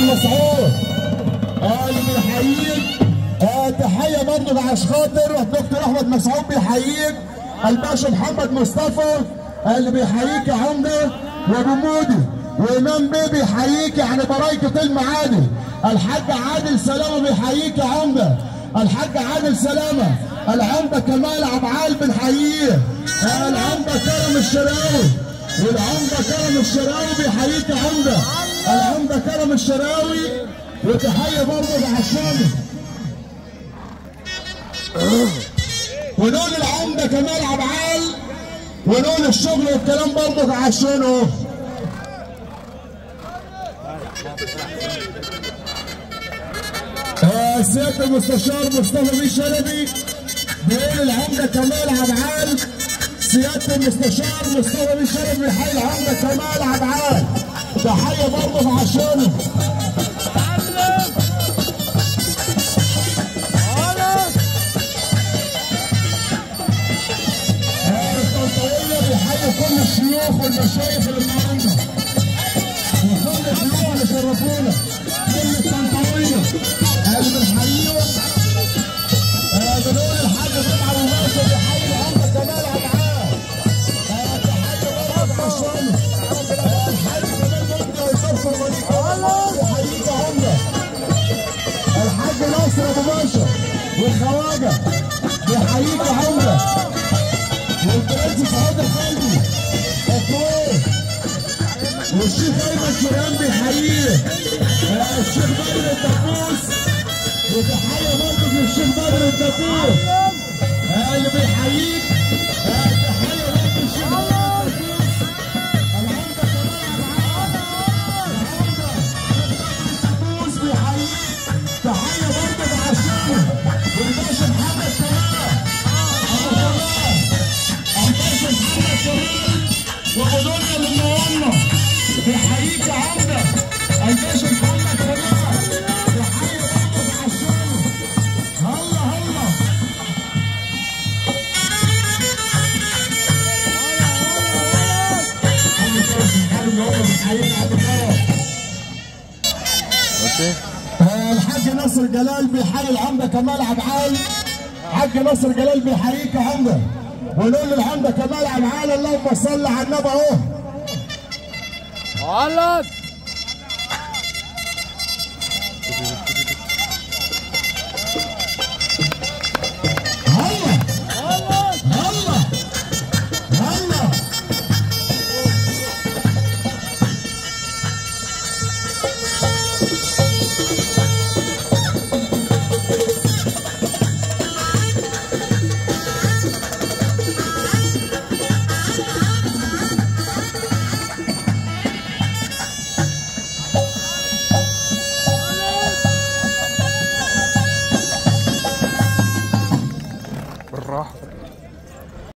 مسعود آه اللي بيحييك آه تحيه برضه عشان خاطر دكتور احمد مسعود بيحييك الباشا محمد مصطفى آه اللي بيحييك يا عمده وابو مودي وامام بيه بيحييك يعني برايكة المعادي الحاج عادل سلامه بيحييك يا عمده الحاج عادل سلامه العمده كمال عبعال بنحييه آه العمده كرم الشراوي والعمده كرم الشراوي بيحييك يا عمده العمده كرم الشراوي وتحيه برضه لعشاني ونقول العمده كمال عبعال ونقول الشغل والكلام برضه عشانه آه، سياده المستشار مصطفى بيه شلبي بيقول العمده كمال عبعال سياده المستشار مصطفى بيه شلبي بيحيي العمده كمال عبعال تحيه برضه عشانه الطنطاوية بيحيي كل الشيوخ والمشايخ اللي معانا وكل الضيوف اللي شرفونا كل الطنطاوية اللي بنحييهم آه، بنقول الحاج طبعا وماشي بيحيي العمده كمال عبعال آه، تحيه برضه عشانه آه، الحاج كمال مجدي ويكفر وليك بيحييك يا عمده الحاج ناصر ابو باشا والخواجه بيحييك يا عمده والبرنس سعود الخلدي الكويت والشيخ ايمن شريان بيحييه آه، الشيخ بدر الدبوس وتحيه برضه للشيخ بدر الدبوس آه، اللي بيحييك آه، تحيه برضه للشيخ بدر الدبوس العمده كمان العمده الدبوس بيحييك تحيه برضه لعشانه والباشا محمد كمال ابو كمال الباشا محمد كمال وابو دنيا من نورنا بيحييك يا عمده الباشا محمد كمال تحيه برضه عشانه هلا هلا عم كرم عم نور بيحييك عم كرم آه، الحاج نصر جلال بيحيي العمده كمال عبعال حاج نصر جلال بيحييك يا عمده ونقول للعمده كمال عبعال اللهم صل على النبي اهو غلط